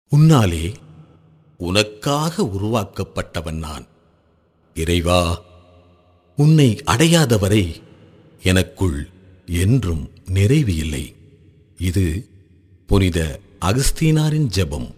உன்னாலே உனக்காக உருவாக்கப்பட்டவன் நான் இறைவா உன்னை அடையாதவரை எனக்குள் என்றும் நிறைவு இல்லை இது புனித அகஸ்தீனாரின் ஜெபம்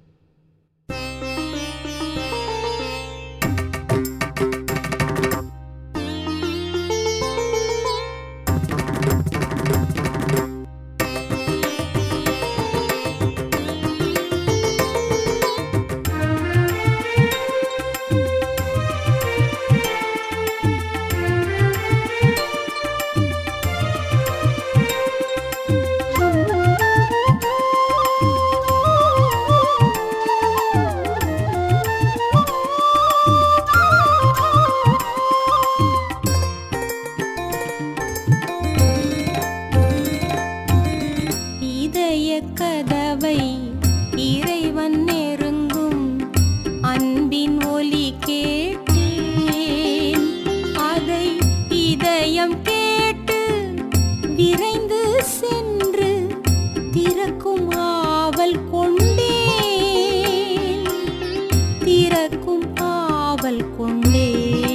இதய கதவை இறைவன் நெருங்கும் அன்பின் ஒலி கேட்டேன் அதை இதயம் கேட்டு விரைந்து சென்று திறக்கும் ஆவல் கொண்டேன் திறக்கும் ஆவல் கொண்டேன்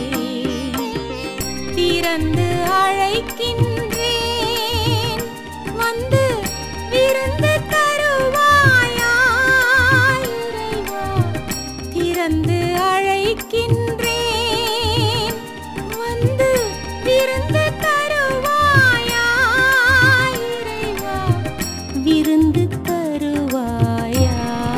திறந்து அழைக்கின்றேன் வந்து விருந்து தருவாயா இறைவா திறந்து அழைக்கின்றேன் வந்து விருந்து தருவாயா இறைவா விருந்து தருவாயா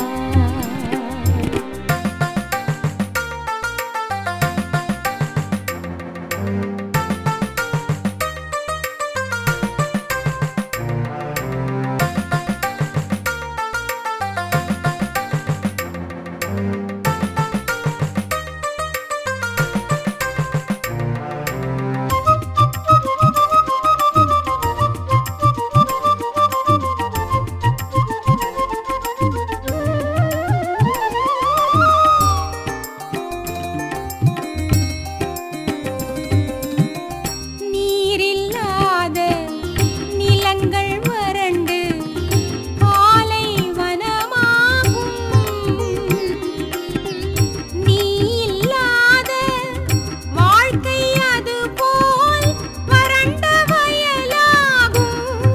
நீரில்லாத நிலங்கள் வறண்டு பாலை வனமாகும் நீ இல்லாத வாழ்க்கை அது போல் வறண்ட வயலாகும்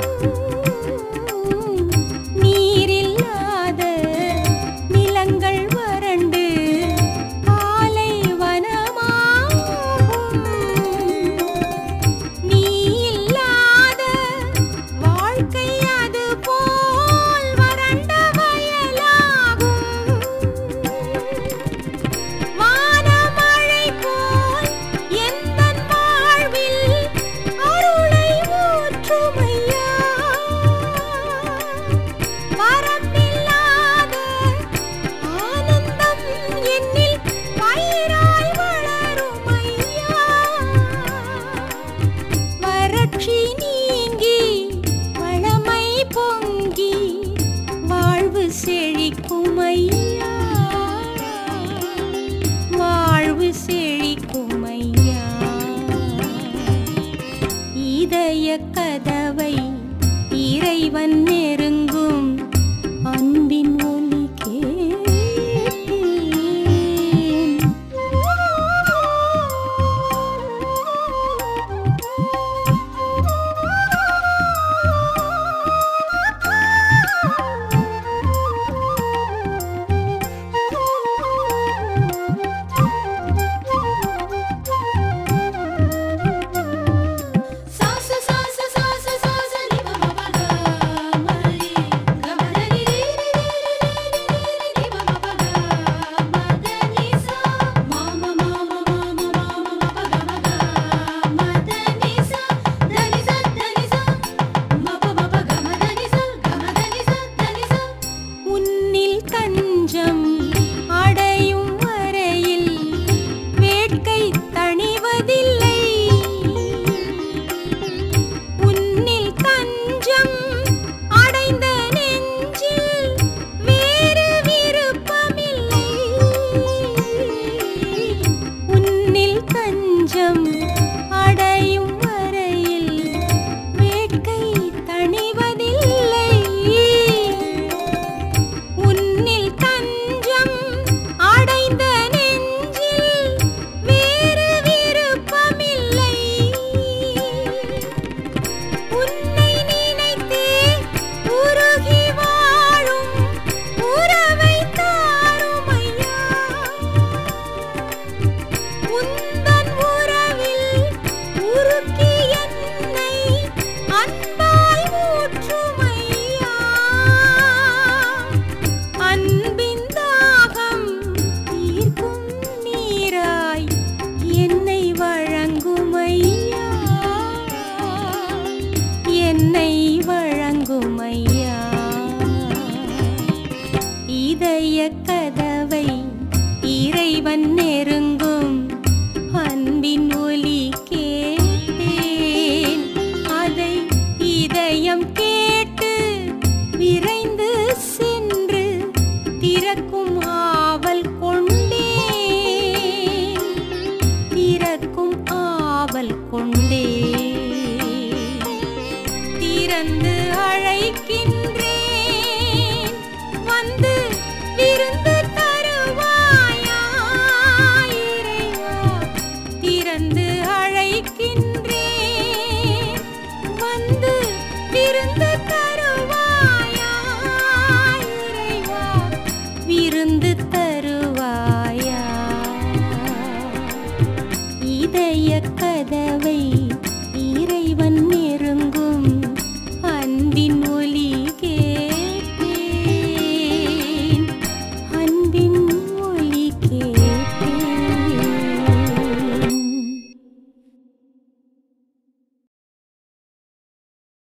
நீரில்லாத நிலங்கள் வறண்டு பாலை வனமாகும் நீ இல்லாத வாழ்க்கை அது போல் வறண்ட வயலாகும் வானமழை போல் எந்தன் வாழ்வில் அருளை ஊற்றுமையா வரம்பில்லாத ஆனந்தம் என்னில் பயிராய் வளருமையா வறட்சி நீங்கி வளமை பொங்கி வாழ்வு செழிக்குமையா வாழ்வு செழிக்குமையா இதய கதவை இறைவன் நெருங்கும் அன்பின் ஒலி சாச சாச சாச சாச நி ப ப ப க ம ரி க ம த நி ரி ரி ரி ரி ரி ரி நி ப ப ப க ம த நி சா ம ம ம ம ம ம ம ம ப க ம க ம த நி சா த நி சா த நி சா ம ப ப ப க ம த நி சா க ம த நி சா த நி சா உன்னில் தஞ்சம் அடையும் வரையில் வேட்கை தணிவதில்லை உன்னில் தஞ்சம் அடைந்த நெஞ்சில் வேறு விருப்பமில்லை உன்னில் தஞ்சம் அடையும் வரையில் வேட்கை தணிவதில்லை உன் இதய கதவை இறைவன் நெருங்கும் அன்பின் ஒலி கேட்டேன் அதை இதயம் கேட்டு விரைந்து சென்று திறக்கும் ஆவல் கொண்டேன் திறக்கும் ஆவல் கொண்டே திறந்து அழைக்கின்றேன் வந்து விருந்து தருவாயா இறைவா திறந்து அழைக்கின்றேன் வந்து விருந்து தருவாயா இறைவா விருந்து தருவாயா இதய கதவை இறைவன் நெருங்கும் அன்பின் ஒலி